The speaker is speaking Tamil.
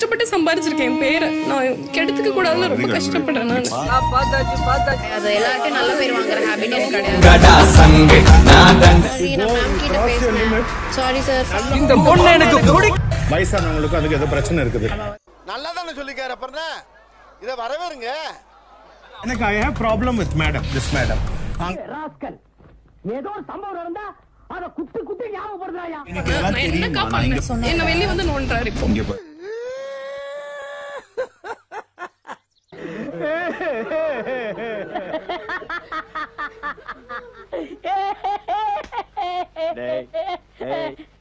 கஷ்டப்பட்டு சம்பாரிச்சிருக்கேன் என் பேரை நான் கெடுத்துக்க கூடாதுன்னு ரொம்ப கஷ்டப்படுறேன் நான் அது எல்லாருக்கும் நல்ல பேர் வாங்குற ஹேபிட் எனக்கு கிடையாது சரி, நான் மேம் கிட்ட பேசுனேன் சாரி சார் இந்த பொண்ணு எனக்கு பிடி வயசானவங்களுக்கும் அதுக்கு ஏதோ பிரச்சனை இருக்குது நல்லா தானே சொல்லிக்காரு அப்புறம் இதை வரவேறுங்க எனக்கு I have problem with madam this madam ஏதோ ஒரு சம்பவம் நடந்தா அத குத்து குத்து ஞாபகப்படுறாயா நான் என்னக்கா பண்ணேன் என்ன வெளிய வந்து நோன்றாரு இப்போ டேய்